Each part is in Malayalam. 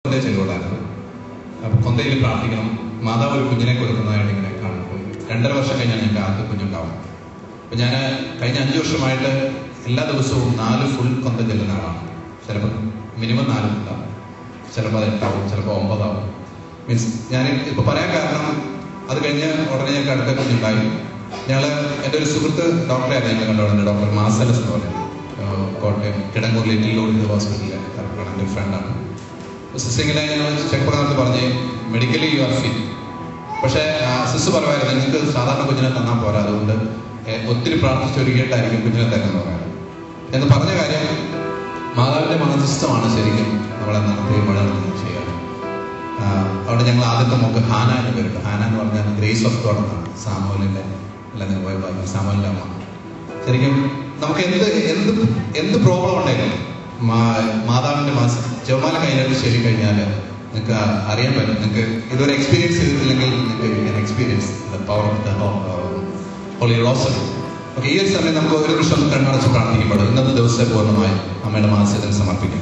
കൊന്തയിൽ ചെല്ലുകൊള്ളായിരുന്നു അപ്പൊ കൊന്തയിൽ പ്രാർത്ഥിക്കണം മാതാവ് ഒരു കുഞ്ഞിനെ കൊടുക്കുന്നതായിട്ട് ഇങ്ങനെ കാണുമ്പോൾ രണ്ടര വർഷം കഴിഞ്ഞാൽ ഞങ്ങൾക്ക് ആദ്യ കുഞ്ഞുണ്ടാവും അപ്പൊ ഞാൻ കഴിഞ്ഞ അഞ്ചു വർഷമായിട്ട് എല്ലാ ദിവസവും നാല് ഫുൾ കൊന്ത ചെല്ലുന്ന ആളാണ് ചിലപ്പോൾ മിനിമം നാല് ഉണ്ടാവും ചിലപ്പോൾ അത് എട്ടാവും ചിലപ്പോൾ ഒമ്പതാവും മീൻസ് ഞാൻ ഇപ്പൊ പറയാൻ കാരണം അത് കഴിഞ്ഞ് ഉടനെ ഞങ്ങൾക്ക് അടുത്ത കുഞ്ഞുണ്ടായി ഞങ്ങൾ എൻ്റെ ഒരു സുഹൃത്ത് ഡോക്ടറെ ഞങ്ങൾ കണ്ടുകൊണ്ട് ഡോക്ടർ മാസലസ് എന്ന് പറയും ഏഹ് കോട്ടയം കിടങ്ങൂർ ലിറ്റിൽ ലോഡ് ഹോസ്പിറ്റലിലെ ഡോക്ടറാണ് എൻ്റെ ഫ്രണ്ടാണ് സിസ്സിങ്ങനെ ഞങ്ങൾ ചെക്ക് പറഞ്ഞിട്ട് പറഞ്ഞ് മെഡിക്കലി യു ആർ ഫിറ്റ് പക്ഷേ സിസ് പറയുമായിരുന്നു നിങ്ങൾക്ക് സാധാരണ കുഞ്ഞിനെ തന്നാൽ പോരാ അതുകൊണ്ട് ഏഹ് ഒത്തിരി പ്രാർത്ഥിച്ചൊരുക്കിയിട്ടായിരിക്കും കുഞ്ഞിനെ തരുന്നത് പറയാം എന്ന് പറഞ്ഞ കാര്യം മാതാവിന്റെ മാനസിസ്റ്റമാണ് ശരിക്കും നമ്മളെ നടത്തുകയും നടത്തുകയും ചെയ്യുക ആഹ് അവിടെ ഞങ്ങൾ ആദ്യത്തെ മോക്ക് ഹാന എന്ന് പേരുണ്ട് ഹാന എന്ന് പറഞ്ഞാൽ ഗ്രേസ് ഓഫ് ഗോഡ് എന്നാണ് സാമോലിന്റെ അല്ലെങ്കിൽ പോയ ബാക്കി സാമോലിന്റെ അമ്മ ശരിക്കും നമുക്ക് എന്ത് എന്ത് എന്ത് പ്രോബ്ലം ഉണ്ടെങ്കിലും മാ- മാതാവിന്റെ മാസം ജവമാല കൈകാര്യം ചെയ്ത് കഴിഞ്ഞാൽ നിങ്ങൾക്ക് അറിയാൻ പറ്റും നിങ്ങൾക്ക് ഇതുവരെ എക്സ്പീരിയൻസ് ചെയ്തിട്ടില്ലെങ്കിൽ നിങ്ങൾക്ക് experience the power of the holy rosary okay ഈ ഒരു സമയം നമുക്ക് ഒരു നിമിഷം കണ്ണടച്ച് പ്രാർത്ഥിക്കുമ്പോൾ ഇന്നത്തെ ദിവസത്തെ പൂർണ്ണമായി അമ്മയുടെ മാസത്തിന് സമർപ്പിക്കും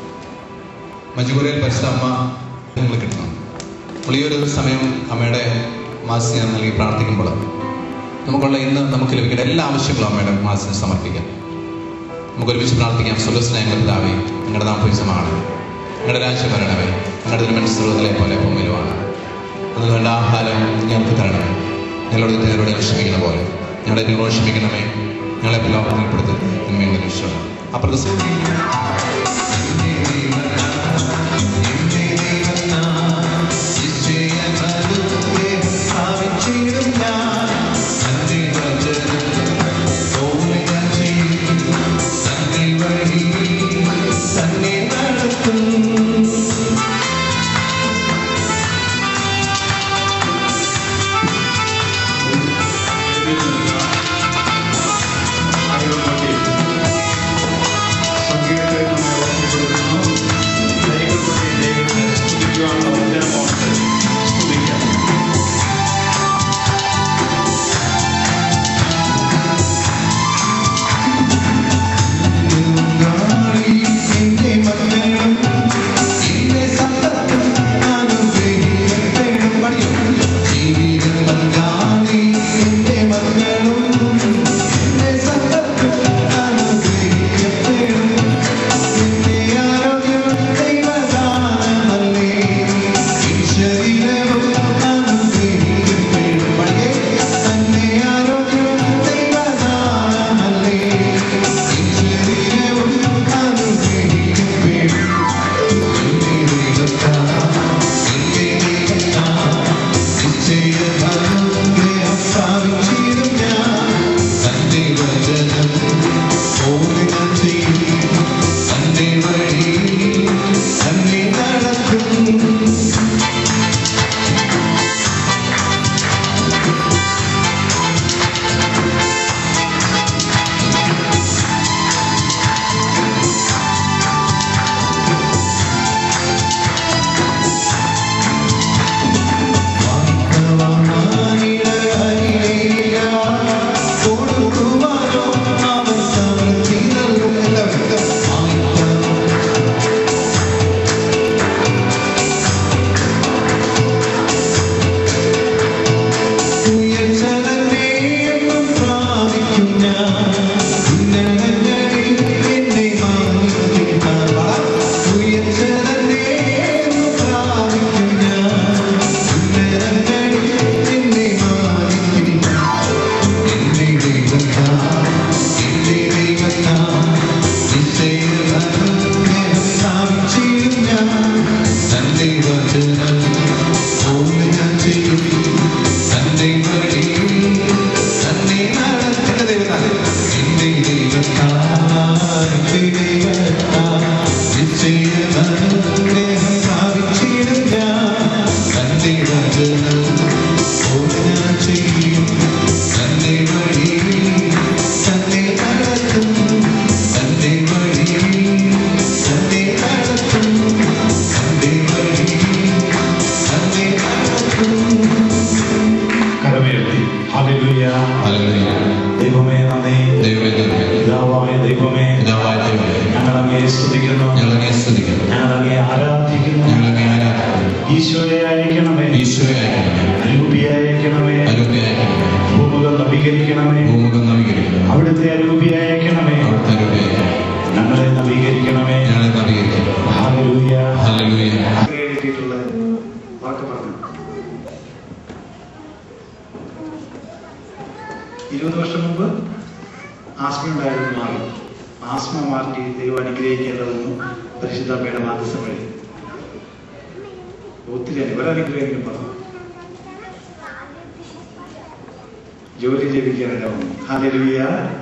മജുകുരയിൽ പരിശുദ്ധ അമ്മ നിങ്ങൾ കിട്ടണം അപ്പോൾ ഈ ഒരു സമയം അമ്മയുടെ മാസിന് നൽകി പ്രാർത്ഥിക്കുമ്പോൾ നമുക്കുള്ള ഇന്ന് നമുക്ക് ലഭിക്കുന്ന എല്ലാ ആവശ്യങ്ങളും അമ്മയുടെ മാസിന് സമർപ്പിക്കാം നമുക്ക് ഒരുമിച്ച് പ്രാർത്ഥിക്കാം സുലസ്നേഹ പിതാവേ നിങ്ങളുടെ നാമപൂജമാണ് നിങ്ങളുടെ രാജ്യം വരണമേ നിങ്ങളുടെ തിരുമനസ്സുള്ളതിലെ പോലെ ഭൂമിയിലുമാണ് അതിന് വേണ്ട ആഹാരം ഞങ്ങൾക്ക് തരണമേ ഞങ്ങളോട് ഞങ്ങളോട് ക്ഷമിക്കുന്ന പോലെ ഞങ്ങളെ നിങ്ങളോട് ക്ഷമിക്കണമേ ഞങ്ങളെ ലോകത്തിൽ പെടുത്തി നന്മയുടെ രക്ഷണം അപ്രദ സങ്കീർത്തനം ഈശോയെ അയക്കണമേ ഈശോയെ അയക്കണമേ അരൂപിയെ അയക്കണമേ അരൂപയെ അയക്കണമേ ഭൂമുഖം നവീകരിക്കണമേ ഭൂമുഖം നവീകരിക്കണം അവിടുത്തെ അരൂപിയെ അയക്കണമേ അവിടുത്തെ അരൂപയെ അയക്കണം ഞങ്ങളെ നവീകരിക്കണമേ ഞങ്ങളെ നവീകരിക്കണം ഹാലലൂയ ഹല്ലേലൂയ എഴുതിയിട്ടുള്ള വാക്ക് പറഞ്ഞു ഇരുപത് വർഷം മുമ്പ് ആസ്മ ഉണ്ടായിരുന്നു മാറി ആസ്മ മാറ്റി ദൈവം അനുഗ്രഹിക്കേണ്ടതെന്നും പരിശുദ്ധമ്മയുടെ മാധ്യസ്ഥം വഴി ഒത്തിരി ഒരനുഗ്രഹമെങ്കിലും പറഞ്ഞു ജോലി ലഭിക്കാനിടവന്നു ഹാലലുയ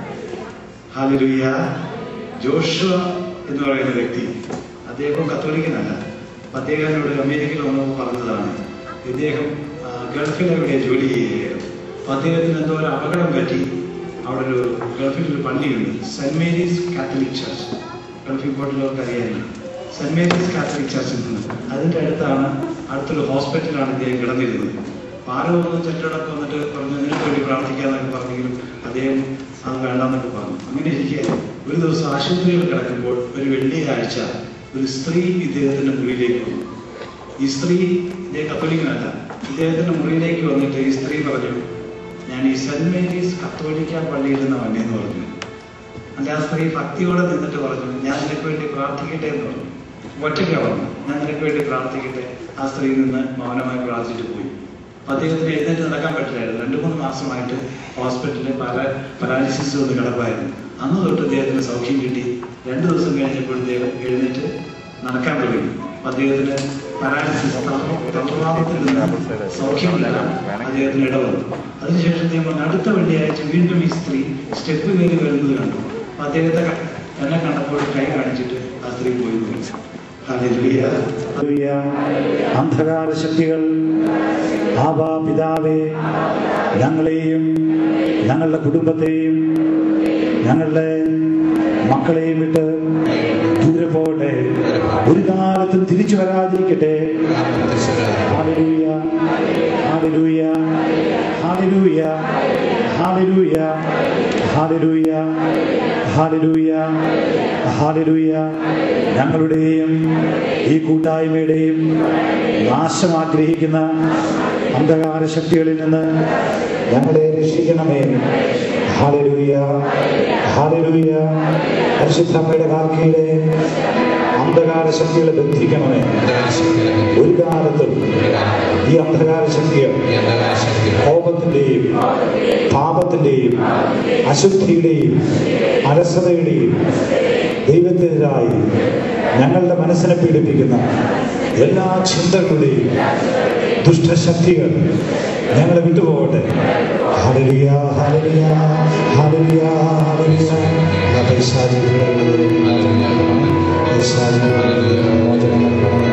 ഹാലലുയ ജോഷുവ എന്ന് പറയുന്ന വ്യക്തി അദ്ദേഹം കത്തോലിക്കനല്ല അദ്ദേഹത്തിനോട് അമേരിക്കയിൽ വന്നപ്പോൾ പറഞ്ഞതാണ് ഇദ്ദേഹം ആ, ഗൾഫിൽ എവിടെ ജോലി ചെയ്യുകയായിരുന്നു അപ്പൊ അദ്ദേഹത്തിന് എന്തോ ഒരു അപകടം പറ്റി അവിടെ ഒരു ഗൾഫിൽ ഒരു പള്ളിയുണ്ട് സെന്റ് മേരീസ് കാത്തലിക് ചർച്ച് ഗൾഫിൽ പോയിട്ടുള്ളവർക്ക് അറിയാനില്ല സെന്റ് മേരീസ് കാത്തലിക് ചർച്ചിൽ നിന്ന് അതിന്റെ അടുത്താണ് അടുത്തൊരു ഹോസ്പിറ്റലാണ് ഇദ്ദേഹം കിടന്നിരുന്നത് അപ്പൊ ആരോ ഒന്ന് ചെറ്റടക്കം വന്നിട്ട് പറഞ്ഞു നിനക്ക് വേണ്ടി പ്രാർത്ഥിക്കാന്നൊക്കെ പറഞ്ഞെങ്കിലും അദ്ദേഹം അത് വേണ്ടാന്നൊക്കെ പറഞ്ഞു അങ്ങനെ ഇരിക്കെ ഒരു ദിവസം ആശുപത്രിയിൽ കിടക്കുമ്പോൾ ഒരു വെള്ളിയാഴ്ച ഒരു സ്ത്രീ ഇദ്ദേഹത്തിന്റെ മുറിയിലേക്ക് വന്നു ഈ സ്ത്രീ ഇദ്ദേഹം കത്തോലിക്കനല്ല ഇദ്ദേഹത്തിന്റെ മുറിയിലേക്ക് വന്നിട്ട് ഈ സ്ത്രീ പറഞ്ഞു ഞാൻ ഈ സെന്റ് മേരീസ് കത്തോലിക്ക പള്ളിയിൽ നിന്ന് വന്നേന്ന് പറഞ്ഞു അല്ല ആ സ്ത്രീ ഭക്തിയോടെ നിന്നിട്ട് പറഞ്ഞു ഞാൻ നിനക്ക് വേണ്ടി പ്രാർത്ഥിക്കട്ടെ എന്ന് പറഞ്ഞു ഒറ്റയ്ക്കാ പറഞ്ഞു ഞാൻ നിനക്ക് വേണ്ടി പ്രാർത്ഥിക്കട്ടെ ആ സ്ത്രീ നിന്ന് മൗനമായി പ്രാർത്ഥിച്ചിട്ട് പോയി അപ്പൊ അദ്ദേഹത്തിന് എഴുന്നേറ്റ് നടക്കാൻ പറ്റില്ലായിരുന്നു രണ്ടു മൂന്ന് മാസമായിട്ട് ഹോസ്പിറ്റലിൽ പല പരാലിസിസ് കൊണ്ട് കിടപ്പായിരുന്നു അന്ന് തൊട്ട് അദ്ദേഹത്തിന് സൗഖ്യം കിട്ടി രണ്ടു ദിവസം കഴിഞ്ഞപ്പോൾ ഇദ്ദേഹം എഴുന്നേറ്റ് നടക്കാൻ തുടങ്ങി അപ്പൊ അദ്ദേഹത്തിന് പരാലിസിസ് തന്ത്രവാദത്തിൽ നിന്ന് സൗഖ്യം കിട്ടാൻ അദ്ദേഹത്തിന് ഇടവന്നു അതിനുശേഷം അദ്ദേഹം പറഞ്ഞു, അടുത്ത വെള്ളിയാഴ്ച വീണ്ടും ഈ സ്ത്രീ സ്റ്റെപ്പ് കയറി വരുന്നത് കണ്ടു അപ്പൊ അദ്ദേഹത്തെ ക- എന്നെ കണ്ടപ്പോൾ കൈ കാണിച്ചിട്ട് ആ സ്ത്രീ പോയി പോയി ഹല്ലേലൂയ. അന്ധകാര ശക്തികൾ ആവാ പിതാവേ ഞങ്ങളെയും ഞങ്ങളുടെ കുടുംബത്തെയും ഞങ്ങളുടെ മക്കളെയും വിട്ട് ദൂരെ പോകട്ടെ ഒരു കാലത്തും തിരിച്ചു വരാതിരിക്കട്ടെ hallelujah hallelujah hallelujah hallelujah hallelujah hallelujah hallelujah ഞങ്ങളുടെയും ഈ കൂട്ടായ്മയുടെയും നാശം ആഗ്രഹിക്കുന്ന അന്ധകാര ശക്തികളിൽ നിന്ന് ഞങ്ങളെ രക്ഷിക്കണമേ ഹാലലൂയ ഹാലലൂയ പരിശുദ്ധമ്മയുടെ കാർക്കയിലെ അന്ധകാര ശക്തികളെ ബന്ധിക്കണമേ ഒരു കാലത്തും ഈ അന്ധകാര ശക്തികൾ കോപത്തിന്റെയും പാപത്തിന്റെയും അശുദ്ധിയുടെയും അലസതയുടെയും ദൈവത്തിനെതിരായി ഞങ്ങളുടെ മനസ്സിനെ പീഡിപ്പിക്കുന്ന എല്ലാ ചിന്തകളുടെയും ദുഷ്ടശക്തികൾ ഞങ്ങളെ വിട്ടുപോകട്ടെ ഹല്ലേലൂയ ഹല്ലേലൂയ ഹല്ലേലൂയ ഹല്ലേലൂയ പൈശാചികളുടെ പൈശാചികളുടെ മോചനം നൽകണമേ